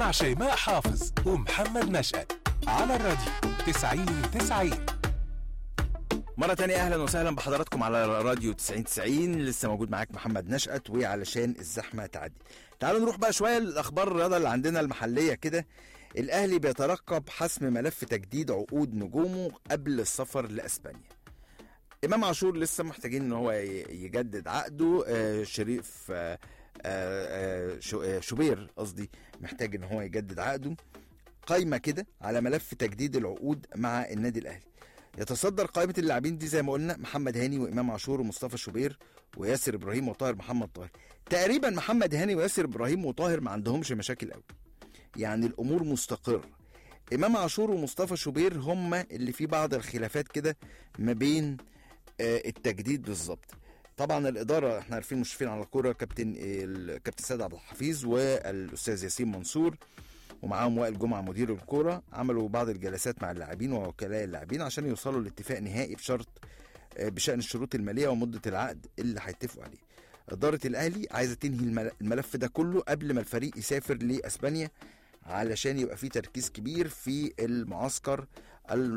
مع شيماء حافظ ومحمد نشأت على الراديو 90 90 مرة تانية أهلا وسهلا بحضراتكم على راديو 9090 لسه موجود معاك محمد نشأت وعلشان الزحمة تعدي تعالوا نروح بقى شوية للأخبار الرياضة اللي عندنا المحلية كده الأهلي بيترقب حسم ملف تجديد عقود نجومه قبل السفر لأسبانيا إمام عاشور لسه محتاجين إن هو ي- يجدد عقده آه، شريف آه، آه، آه، شو- آه، شوبير قصدي محتاج إن هو يجدد عقده قايمة كده على ملف تجديد العقود مع النادي الأهلي يتصدر قائمة اللاعبين دي زي ما قلنا محمد هاني وإمام عاشور ومصطفى شوبير وياسر إبراهيم وطاهر محمد طاهر تقريبا محمد هاني وياسر إبراهيم وطاهر ما عندهمش مشاكل قوي يعني الأمور مستقرة إمام عاشور ومصطفى شوبير هم اللي في بعض الخلافات كده ما بين آه، التجديد بالظبط طبعا الإدارة احنا عارفين مشرفين على الكورة كابتن الكابتن سيد عبد الحفيظ والأستاذ ياسين منصور ومعاهم وائل جمعه مدير الكوره عملوا بعض الجلسات مع اللاعبين ووكلاء اللاعبين عشان يوصلوا لاتفاق نهائي بشرط آه، بشان الشروط الماليه ومده العقد اللي هيتفقوا عليه. اداره الاهلي عايزه تنهي المل- الملف ده كله قبل ما الفريق يسافر لاسبانيا علشان يبقى فيه تركيز كبير في المعسكر